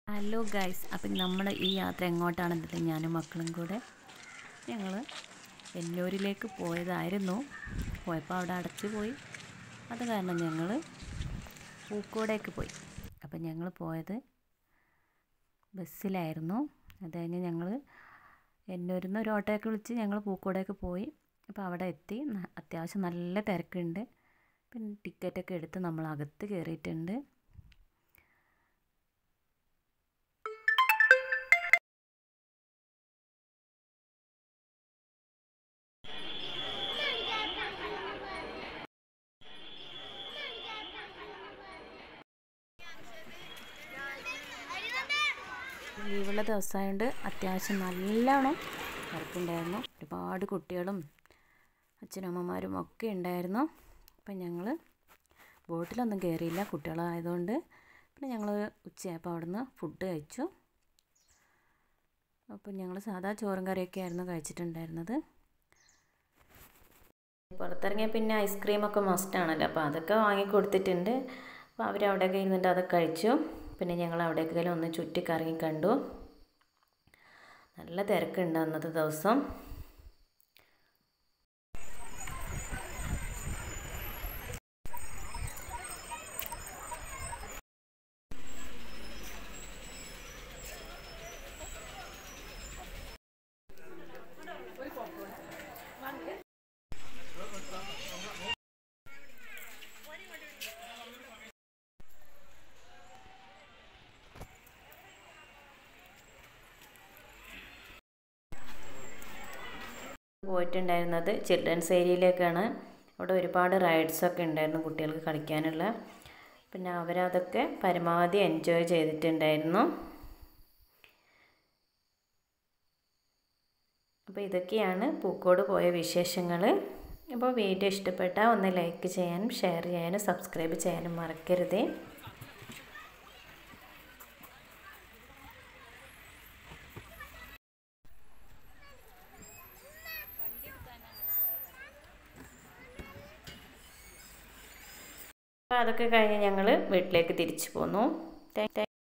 hello guys അപ്പം നമ്മൾ ഈ യാത്ര എങ്ങോട്ടാണെന്നില്ല ഞാനും മക്കളും കൂടെ ഞങ്ങൾ എന്നൂരിലേക്ക് പോയതായിരുന്നു പോയപ്പോൾ അവിടെ അടച്ചു പോയി അത് കാരണം ഞങ്ങൾ പൂക്കോടേക്ക് പോയി അപ്പം ഞങ്ങൾ പോയത് ബസ്സിലായിരുന്നു അത് കഴിഞ്ഞ് ഞങ്ങൾ എന്നൂരിൽ നിന്ന് ഒരു ഓട്ടോയൊക്കെ വിളിച്ച് ഞങ്ങൾ പൂക്കോടേക്ക് പോയി അപ്പോൾ അവിടെ എത്തി ന- അത്യാവശ്യം നല്ല തിരക്കുണ്ട് പിന്നെ ടിക്കറ്റൊക്കെ എടുത്ത് നമ്മൾ അകത്ത് കയറിയിട്ടുണ്ട് ലീവുള്ള ദിവസമായതുകൊണ്ട് അത്യാവശ്യം നല്ലോണം തിരക്കുണ്ടായിരുന്നു ഒരുപാട് കുട്ടികളും അച്ഛനമ്മമാരും ഒക്കെ ഉണ്ടായിരുന്നു അപ്പം ഞങ്ങൾ ബോട്ടിലൊന്നും കയറിയില്ല കുട്ടികളായതുകൊണ്ട് പിന്നെ ഞങ്ങൾ ഉച്ചയായപ്പോൾ അവിടുന്ന് ഫുഡ് കഴിച്ചു അപ്പം ഞങ്ങൾ സാധാ ചോറും കറിയൊക്കെ ആയിരുന്നു കഴിച്ചിട്ടുണ്ടായിരുന്നത് പുറത്തിറങ്ങിയ പിന്നെ ഐസ്ക്രീമൊക്കെ മസ്റ്റാണല്ലോ അപ്പോൾ അതൊക്കെ വാങ്ങിക്കൊടുത്തിട്ടുണ്ട് അപ്പോൾ അവരവിടെയൊക്കെ ഇരുന്നിട്ട് അതൊക്കെ കഴിച്ചു പിന്നെ ഞങ്ങൾ അവിടേക്കെല്ലാം ഒന്ന് ചുറ്റിക്കറങ്ങി കണ്ടു നല്ല തിരക്കുണ്ട് അന്നത്തെ ദിവസം പോയിട്ടുണ്ടായിരുന്നത് ചിൽഡ്രൻസ് ഏരിയയിലേക്കാണ് അവിടെ ഒരുപാട് റൈഡ്സൊക്കെ ഉണ്ടായിരുന്നു കുട്ടികൾക്ക് കളിക്കാനുള്ള പിന്നെ അവരതൊക്കെ പരമാവധി എൻജോയ് ചെയ്തിട്ടുണ്ടായിരുന്നു അപ്പോൾ ഇതൊക്കെയാണ് പൂക്കോട് പോയ വിശേഷങ്ങൾ അപ്പോൾ വീഡിയോ ഇഷ്ടപ്പെട്ടാൽ ഒന്ന് ലൈക്ക് ചെയ്യാനും ഷെയർ ചെയ്യാനും സബ്സ്ക്രൈബ് ചെയ്യാനും മറക്കരുതേ അപ്പോൾ അതൊക്കെ കഴിഞ്ഞ് ഞങ്ങൾ വീട്ടിലേക്ക് തിരിച്ചു പോന്നു താങ്ക്